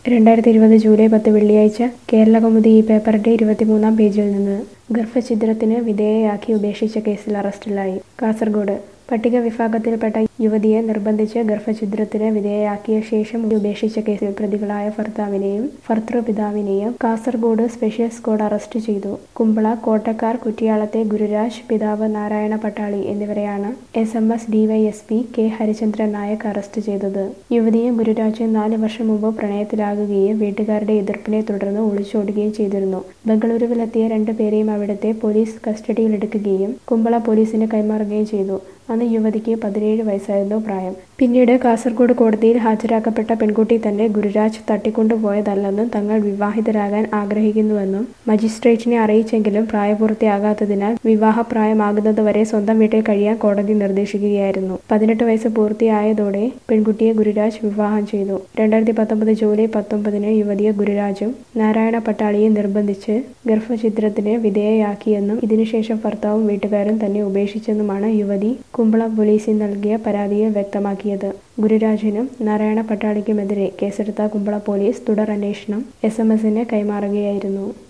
രണ്ടായിരത്തി ഇരുപത് ജൂലൈ പത്ത് വെള്ളിയാഴ്ച കേരളകൗമുദി ഈ പേപ്പറിന്റെ ഇരുപത്തിമൂന്നാം പേജിൽ നിന്ന് ഗർഭഛിദ്രത്തിന് വിധേയയാക്കി ഉപേക്ഷിച്ച കേസിൽ അറസ്റ്റിലായി കാസർഗോഡ് പട്ടിക വിഭാഗത്തിൽപ്പെട്ട യുവതിയെ നിർബന്ധിച്ച് ഗർഭഛിദ്രത്തിന് വിധേയയാക്കിയ ശേഷം ഉപേക്ഷിച്ച കേസിൽ പ്രതികളായ ഭർത്താവിനെയും ഭർത്തൃപിതാവിനെയും കാസർഗോഡ് സ്പെഷ്യൽ സ്ക്വാഡ് അറസ്റ്റ് ചെയ്തു കുമ്പള കോട്ടക്കാർ കുറ്റിയാളത്തെ ഗുരുരാജ് പിതാവ് നാരായണ പട്ടാളി എന്നിവരെയാണ് S M S DYSP K Harichandran Nayak arrest ചെയ്തത് യുവതിയും ഗുരുരാജും നാല് വർഷം മുമ്പ് പ്രണയത്തിലാകുകയും വീട്ടുകാരുടെ എതിർപ്പിനെ തുടർന്ന് ഒളിച്ചോടുകയും ചെയ്തിരുന്നു ബംഗളൂരുവിലെത്തിയ രണ്ടുപേരെയും അവിടുത്തെ പോലീസ് കസ്റ്റഡിയിലെടുക്കുകയും കുമ്പള പോലീസിന് കൈമാറുകയും ചെയ്തു അന്ന് യുവതിക്ക് പതിനേഴ് വയസ്സായിരുന്നു പ്രായം പിന്നീട് കാസർഗോഡ് കോടതിയിൽ ഹാജരാക്കപ്പെട്ട പെൺകുട്ടി തന്നെ ഗുരുരാജ് തട്ടിക്കൊണ്ടുപോയതല്ലെന്നും തങ്ങൾ വിവാഹിതരാകാൻ ആഗ്രഹിക്കുന്നുവെന്നും മജിസ്ട്രേറ്റിനെ അറിയിച്ചെങ്കിലും പ്രായപൂർത്തിയാകാത്തതിനാൽ വിവാഹപ്രായമാകുന്നതുവരെ സ്വന്തം വീട്ടിൽ കഴിയാൻ കോടതി നിർദ്ദേശിക്കുകയായിരുന്നു പതിനെട്ട് വയസ്സ് പൂർത്തിയായതോടെ പെൺകുട്ടിയെ ഗുരുരാജ് വിവാഹം ചെയ്തു രണ്ടായിരത്തി പത്തൊമ്പത് ജൂലൈ പത്തൊമ്പതിന് യുവതിയെ ഗുരുരാജും നാരായണ പട്ടാളിയെ നിർബന്ധിച്ച് ഗർഭഛിദ്രത്തിന് വിധേയയാക്കിയെന്നും ഇതിനുശേഷം ഭർത്താവും വീട്ടുകാരും തന്നെ ഉപേക്ഷിച്ചെന്നുമാണ് യുവതി കുമ്പള പോലീസിൽ നൽകിയ പരാതിയിൽ വ്യക്തമാക്കിയത് ഗുരുരാജിനും നാരായണ പട്ടാളിക്കുമെതിരെ കേസെടുത്ത കുമ്പള പോലീസ് തുടർ അന്വേഷണം എസ് എം എസിന് കൈമാറുകയായിരുന്നു